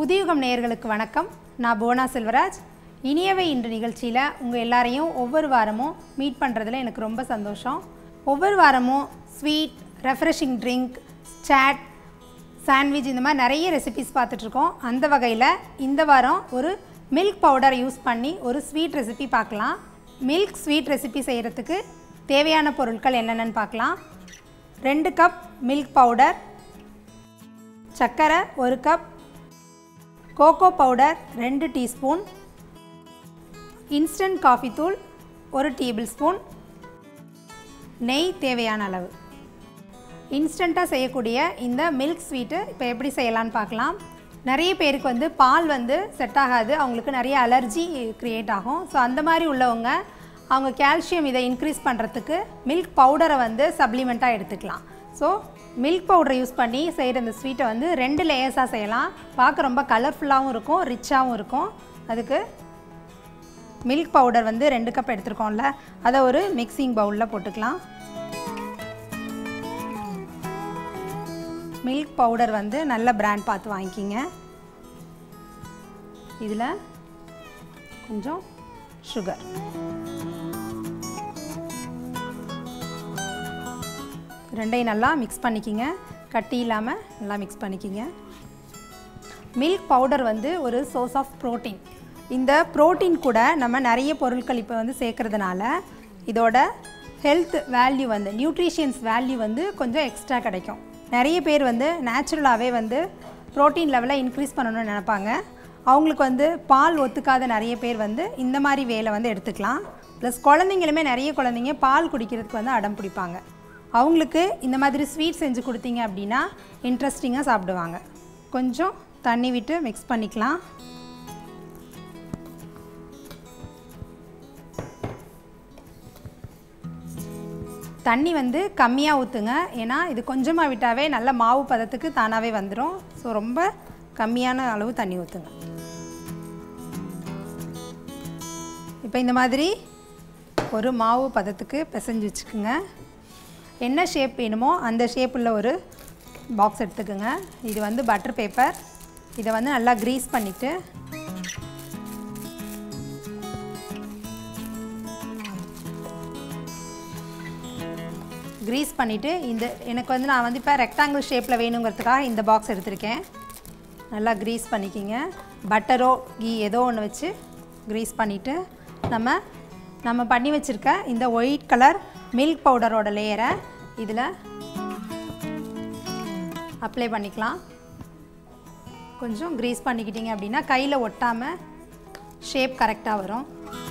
புதியுகம் நேயர்களுக்கு வணக்கம் நான் புவனா செல்வராஜ் இனியவை இன்று நிகழ்ச்சியில் உங்கள் எல்லாரையும் ஒவ்வொரு வாரமும் மீட் பண்ணுறதுல எனக்கு ரொம்ப சந்தோஷம் ஒவ்வொரு வாரமும் sweet refreshing drink chaat sandwich இந்த மாதிரி நிறைய ரெசிபிஸ் பார்த்துட்ருக்கோம் அந்த வகையில் இந்த வாரம் ஒரு மில்க் பவுடர் யூஸ் பண்ணி ஒரு ஸ்வீட் ரெசிபி பார்க்கலாம் மில்க் ஸ்வீட் ரெசிபி செய்கிறதுக்கு தேவையான பொருட்கள் என்னென்னு பார்க்கலாம் ரெண்டு கப் மில்க் பவுடர் சர்க்கரை ஒரு கப் கோகோ பவுடர் ரெண்டு டீஸ்பூன் இன்ஸ்டன்ட் காஃபி தூள் ஒரு டேபிள் ஸ்பூன் நெய் தேவையான அளவு இன்ஸ்டண்ட்டாக செய்யக்கூடிய இந்த மில்க் ஸ்வீட்டு இப்போ எப்படி செய்யலான்னு பார்க்கலாம் நிறைய பேருக்கு வந்து பால் வந்து செட் ஆகாது அவங்களுக்கு நிறைய அலர்ஜி க்ரியேட் ஆகும் ஸோ அந்த மாதிரி உள்ளவங்க அவங்க கால்சியம் இதை இன்க்ரீஸ் பண்ணுறதுக்கு மில்க் பவுடரை வந்து சப்ளிமெண்ட்டாக எடுத்துக்கலாம் ஸோ மில்க் பவுடரை யூஸ் பண்ணி செய்கிற இந்த ஸ்வீட்டை வந்து ரெண்டு லேயர்ஸாக செய்யலாம் பார்க்க ரொம்ப கலர்ஃபுல்லாகவும் இருக்கும் ரிச்சாகவும் இருக்கும் அதுக்கு மில்க் பவுடர் வந்து ரெண்டு கப் எடுத்துருக்கோம்ல அதை ஒரு மிக்சிங் பவுலில் போட்டுக்கலாம் மில்க் பவுடர் வந்து நல்ல பிராண்ட் பார்த்து வாங்கிக்கிங்க இதில் கொஞ்சம் சுகர் ரெண்டையும் நல்லா மிக்ஸ் பண்ணிக்கிங்க கட்டி இல்லாமல் நல்லா மிக்ஸ் பண்ணிக்கிங்க மில்க் பவுடர் வந்து ஒரு சோர்ஸ் ஆஃப் ப்ரோட்டீன் இந்த ப்ரோட்டீன் கூட நம்ம நிறைய பொருட்கள் இப்போ வந்து சேர்க்கறதுனால இதோட ஹெல்த் வேல்யூ வந்து நியூட்ரிஷியன்ஸ் வேல்யூ வந்து கொஞ்சம் எக்ஸ்ட்ரா கிடைக்கும் நிறைய பேர் வந்து நேச்சுரலாகவே வந்து ப்ரோட்டீன் லெவலை இன்க்ரீஸ் பண்ணணும்னு நினைப்பாங்க அவங்களுக்கு வந்து பால் ஒத்துக்காத நிறைய பேர் வந்து இந்த மாதிரி வேலை வந்து எடுத்துக்கலாம் ப்ளஸ் குழந்தைங்களுமே நிறைய குழந்தைங்க பால் குடிக்கிறதுக்கு வந்து அடம் பிடிப்பாங்க அவங்களுக்கு இந்த மாதிரி ஸ்வீட் செஞ்சு கொடுத்தீங்க அப்படின்னா இன்ட்ரெஸ்டிங்காக சாப்பிடுவாங்க கொஞ்சம் தண்ணி விட்டு மிக்ஸ் பண்ணிக்கலாம் தண்ணி வந்து கம்மியாக ஊற்றுங்க ஏன்னா இது கொஞ்சமாக விட்டாவே நல்ல மாவு பதத்துக்கு தானாகவே வந்துடும் ஸோ ரொம்ப கம்மியான அளவு தண்ணி ஊற்றுங்க இப்போ இந்த மாதிரி ஒரு மாவு பதத்துக்கு பிசைஞ்சு வச்சுக்கோங்க என்ன ஷேப் வேணுமோ அந்த ஷேப்பில் ஒரு பாக்ஸ் எடுத்துக்கோங்க இது வந்து பட்டர் பேப்பர் இதை வந்து நல்லா க்ரீஸ் பண்ணிவிட்டு க்ரீஸ் பண்ணிவிட்டு இந்த எனக்கு வந்து நான் வந்து இப்போ ரெக்டாங்கிள் ஷேப்பில் வேணுங்கிறதுக்காக இந்த பாக்ஸ் எடுத்திருக்கேன் நல்லா க்ரீஸ் பண்ணிக்கிங்க பட்டரோ கீ ஏதோ ஒன்று வச்சு க்ரீஸ் பண்ணிவிட்டு நம்ம நம்ம பண்ணி வச்சுருக்க இந்த ஒயிட் கலர் மில்க் பவுடரோட லேயரை இதில் அப்ளை பண்ணிக்கலாம் கொஞ்சம் க்ரீஸ் பண்ணிக்கிட்டீங்க அப்படின்னா கையில் ஒட்டாமல் ஷேப் கரெக்டாக வரும்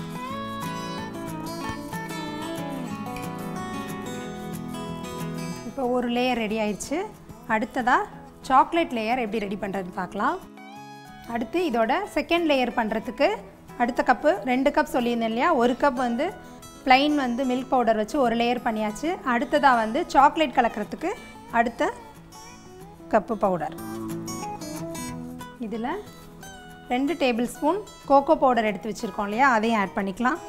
இப்போ ஒரு லேயர் ரெடி ஆயிடுச்சு அடுத்ததாக சாக்லேட் லேயர் எப்படி ரெடி பண்ணுறதுன்னு பார்க்கலாம் அடுத்து இதோட செகண்ட் லேயர் பண்ணுறதுக்கு அடுத்த கப்பு ரெண்டு கப் சொல்லியிருந்தேன் இல்லையா ஒரு கப் வந்து ப்ளைன் வந்து மில்க் பவுடர் வச்சு ஒரு லேயர் பண்ணியாச்சு அடுத்ததாக வந்து சாக்லேட் கலக்கிறதுக்கு அடுத்த கப்பு பவுடர் இதில் ரெண்டு டேபிள் ஸ்பூன் கோகோ பவுடர் எடுத்து வச்சுருக்கோம் இல்லையா அதையும் ஆட் பண்ணிக்கலாம்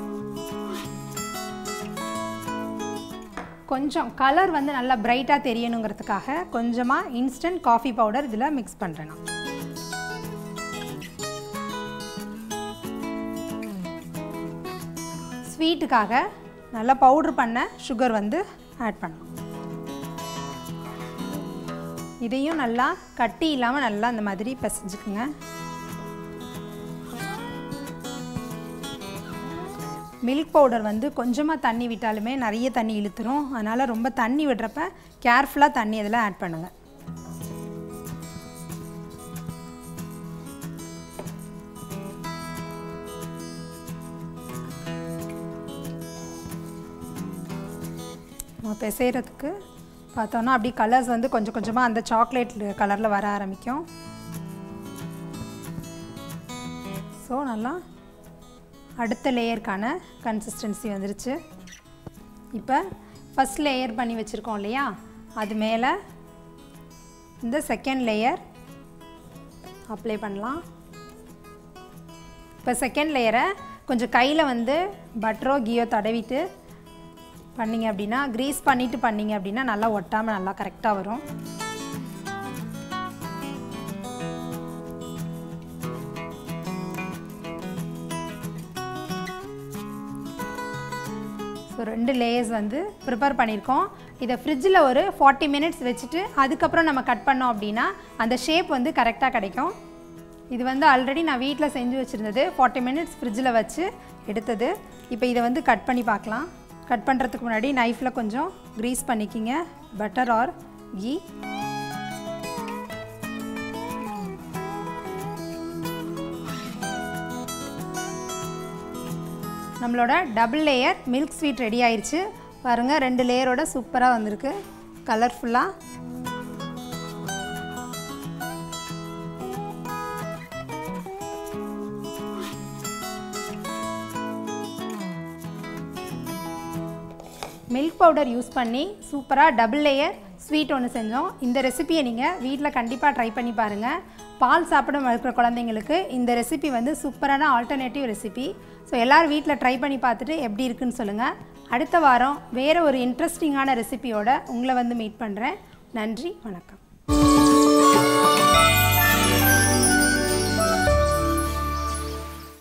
கொஞ்சம் கலர் வந்து நல்லா பிரைட்டாக தெரியணுங்கிறதுக்காக கொஞ்சமாக இன்ஸ்டன்ட் காஃபி பவுடர் இதில் மிக்ஸ் பண்ணுறேன் நான் ஸ்வீட்டுக்காக நல்லா பவுட்ரு பண்ண சுகர் வந்து ஆட் பண்ணலாம் இதையும் நல்லா கட்டி இல்லாமல் நல்லா அந்த மாதிரி பிசைஞ்சுக்குங்க மில்க் பவுடர் வந்து கொஞ்சமாக தண்ணி விட்டாலுமே நிறைய தண்ணி இழுத்துரும் அதனால் ரொம்ப தண்ணி விடுறப்ப கேர்ஃபுல்லாக தண்ணி அதில் ஆட் பண்ணுங்கள் நம்ம பிசைகிறதுக்கு பார்த்தோன்னா அப்படி கலர்ஸ் வந்து கொஞ்சம் கொஞ்சமாக அந்த சாக்லேட் கலரில் வர ஆரம்பிக்கும் ஸோ நல்லா அடுத்த லேயருக்கான கன்சிஸ்டன்சி வந்துருச்சு இப்போ ஃபஸ்ட் லேயர் பண்ணி வச்சுருக்கோம் இல்லையா அது மேலே இந்த செகண்ட் லேயர் அப்ளை பண்ணலாம் இப்போ செகண்ட் லேயரை கொஞ்சம் கையில் வந்து பட்டரோ கீயோ தடவிட்டு பண்ணிங்க அப்படின்னா க்ரீஸ் பண்ணிவிட்டு பண்ணிங்க அப்படின்னா நல்லா ஒட்டாமல் நல்லா கரெக்டாக வரும் ரெண்டு லேயர்ஸ் வந்து ப்ரிப்பேர் பண்ணியிருக்கோம் இதை ஃப்ரிட்ஜில் ஒரு ஃபார்ட்டி மினிட்ஸ் வச்சுட்டு அதுக்கப்புறம் நம்ம கட் பண்ணோம் அப்படின்னா அந்த ஷேப் வந்து கரெக்டாக கிடைக்கும் இது வந்து ஆல்ரெடி நான் வீட்டில் செஞ்சு வச்சுருந்தது ஃபார்ட்டி மினிட்ஸ் ஃப்ரிட்ஜில் வச்சு எடுத்தது இப்போ இதை வந்து கட் பண்ணி பார்க்கலாம் கட் பண்ணுறதுக்கு முன்னாடி நைஃப்பில் கொஞ்சம் க்ரீஸ் பண்ணிக்கிங்க பட்டர் ஆர் கீ நம்மளோட double layer milk sweet ready ஆயிடுச்சு பாருங்கள் ரெண்டு லேயரோட சூப்பராக வந்திருக்கு கலர்ஃபுல்லாக மில்க் பவுடர் யூஸ் பண்ணி சூப்பராக டபுள் லேயர் ஸ்வீட் ஒன்று செஞ்சோம் இந்த ரெசிபியை நீங்கள் வீட்டில் கண்டிப்பாக ட்ரை பண்ணி பாருங்கள் பால் சாப்பிட வளர்க்குற குழந்தைங்களுக்கு இந்த ரெசிபி வந்து சூப்பரான ஆல்டர்னேட்டிவ் ரெசிபி ஸோ எல்லோரும் வீட்டில் ட்ரை பண்ணி பார்த்துட்டு எப்படி இருக்குன்னு சொல்லுங்கள் அடுத்த வாரம் வேறு ஒரு இன்ட்ரெஸ்டிங்கான ரெசிபியோட உங்களை வந்து மீட் பண்ணுறேன் நன்றி வணக்கம்